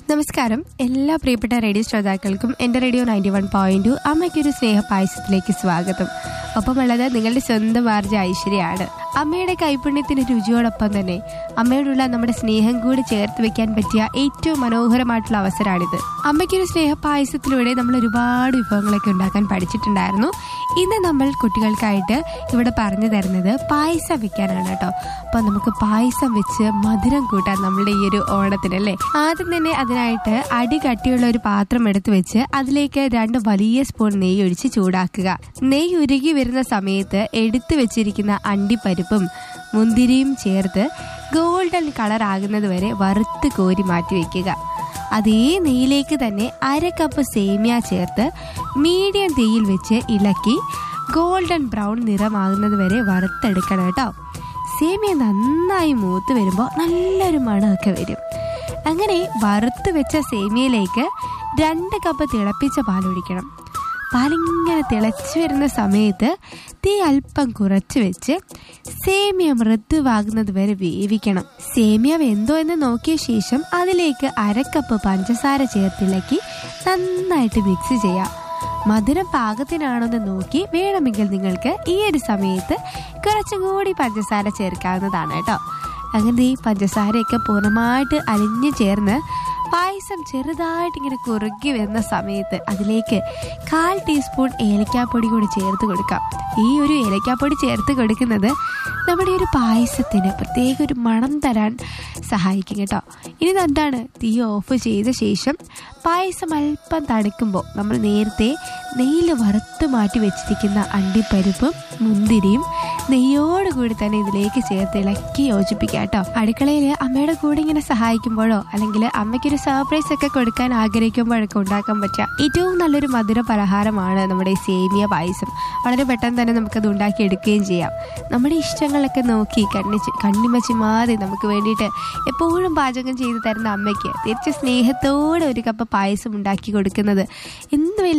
നമസ്കാരം എല്ലാ പ്രിയപ്പെട്ട റേഡിയോ ശ്രോതാക്കൾക്കും എൻ്റെ റേഡിയോ നയൻറ്റി വൺ പോയിന്റ് അമ്മയ്ക്കൊരു സ്നേഹ പായസത്തിലേക്ക് സ്വാഗതം ഒപ്പമുള്ളത് നിങ്ങളുടെ സ്വന്തം ആർജ ഐശ്വര്യയാണ് അമ്മയുടെ കൈപുണ്യത്തിന് രുചിയോടൊപ്പം തന്നെ അമ്മയോടുള്ള നമ്മുടെ സ്നേഹം കൂടി ചേർത്ത് വെക്കാൻ പറ്റിയ ഏറ്റവും മനോഹരമായിട്ടുള്ള അവസരമാണിത് അമ്മയ്ക്കൊരു സ്നേഹ പായസത്തിലൂടെ നമ്മൾ ഒരുപാട് വിഭവങ്ങളൊക്കെ ഉണ്ടാക്കാൻ പഠിച്ചിട്ടുണ്ടായിരുന്നു ഇന്ന് നമ്മൾ കുട്ടികൾക്കായിട്ട് ഇവിടെ പറഞ്ഞു തരുന്നത് പായസം വെക്കാനാണ് കേട്ടോ അപ്പൊ നമുക്ക് പായസം വെച്ച് മധുരം കൂട്ടാൻ നമ്മളുടെ ഈ ഒരു ഓണത്തിന് അല്ലേ ആദ്യം തന്നെ അതിനായിട്ട് അടി കട്ടിയുള്ള ഒരു പാത്രം എടുത്തു വെച്ച് അതിലേക്ക് രണ്ട് വലിയ സ്പൂൺ നെയ്യ് ഒഴിച്ച് ചൂടാക്കുക നെയ്യ് ഉരുകി വരുന്ന സമയത്ത് എടുത്തു വെച്ചിരിക്കുന്ന അണ്ടിപ്പരിപ്പും മുന്തിരിയും ചേർത്ത് ഗോൾഡൻ കളർ ആകുന്നത് വരെ വറുത്ത് കോരി മാറ്റി വെക്കുക അതേ നെയ്യിലേക്ക് തന്നെ അര കപ്പ് സേമിയ ചേർത്ത് മീഡിയം തീയിൽ വെച്ച് ഇളക്കി ഗോൾഡൻ ബ്രൗൺ നിറമാകുന്നത് വരെ വറുത്തെടുക്കണം കേട്ടോ സേമിയ നന്നായി മൂത്ത് വരുമ്പോൾ നല്ലൊരു മണമൊക്കെ വരും അങ്ങനെ വറുത്ത് വെച്ച സേമിയയിലേക്ക് രണ്ട് കപ്പ് തിളപ്പിച്ച പാലൊഴിക്കണം പാലിങ്ങനെ തിളച്ചു വരുന്ന സമയത്ത് തീ അല്പം കുറച്ച് വെച്ച് സേമിയ മൃദുവാകുന്നത് വരെ വേവിക്കണം സേമിയ വെന്തോ എന്ന് നോക്കിയ ശേഷം അതിലേക്ക് അരക്കപ്പ് പഞ്ചസാര ചേർത്തിളക്കി നന്നായിട്ട് മിക്സ് ചെയ്യാം മധുരം പാകത്തിനാണെന്ന് നോക്കി വേണമെങ്കിൽ നിങ്ങൾക്ക് ഈ ഒരു സമയത്ത് കുറച്ചും കൂടി പഞ്ചസാര ചേർക്കാവുന്നതാണ് കേട്ടോ അങ്ങനെ ഈ പഞ്ചസാരയൊക്കെ പൂർണ്ണമായിട്ട് അലിഞ്ഞു ചേർന്ന് പായസം ചെറുതായിട്ട് ഇങ്ങനെ കുറുകി വരുന്ന സമയത്ത് അതിലേക്ക് കാൽ ടീസ്പൂൺ ഏലക്കാപ്പൊടി കൂടി ചേർത്ത് കൊടുക്കാം ഈ ഒരു ഏലക്കാപ്പൊടി ചേർത്ത് കൊടുക്കുന്നത് നമ്മുടെ ഒരു പായസത്തിന് പ്രത്യേക ഒരു മണം തരാൻ സഹായിക്കും കേട്ടോ ഇനി എന്താണ് തീ ഓഫ് ചെയ്ത ശേഷം പായസം അല്പം തണുക്കുമ്പോൾ നമ്മൾ നേരത്തെ നെയ്യിൽ വറുത്ത് മാറ്റി വെച്ചിരിക്കുന്ന അണ്ടിപ്പരിപ്പും മുന്തിരിയും നെയ്യോടുകൂടി തന്നെ ഇതിലേക്ക് ചേർത്ത് ഇളക്കി യോജിപ്പിക്കുക കേട്ടോ അടുക്കളയിൽ അമ്മയുടെ കൂടെ ഇങ്ങനെ സഹായിക്കുമ്പോഴോ അല്ലെങ്കിൽ അമ്മയ്ക്കൊരു സർപ്രൈസ് ഒക്കെ കൊടുക്കാൻ ആഗ്രഹിക്കുമ്പോഴൊക്കെ ഉണ്ടാക്കാൻ പറ്റുക ഏറ്റവും നല്ലൊരു മധുര പലഹാരമാണ് നമ്മുടെ ഈ സേമിയ പായസം വളരെ പെട്ടെന്ന് തന്നെ നമുക്കത് ഉണ്ടാക്കി എടുക്കുകയും ചെയ്യാം നമ്മുടെ ഇഷ്ടങ്ങളൊക്കെ നോക്കി കണ്ണി കണ്ണിമച്ചിമാറി നമുക്ക് വേണ്ടിയിട്ട് എപ്പോഴും പാചകം ചെയ്തു തരുന്ന അമ്മയ്ക്ക് തിരിച്ച് സ്നേഹത്തോടെ ഒരു കപ്പ് പായസം ഉണ്ടാക്കി കൊടുക്കുന്നത് എന്ത് വലിയ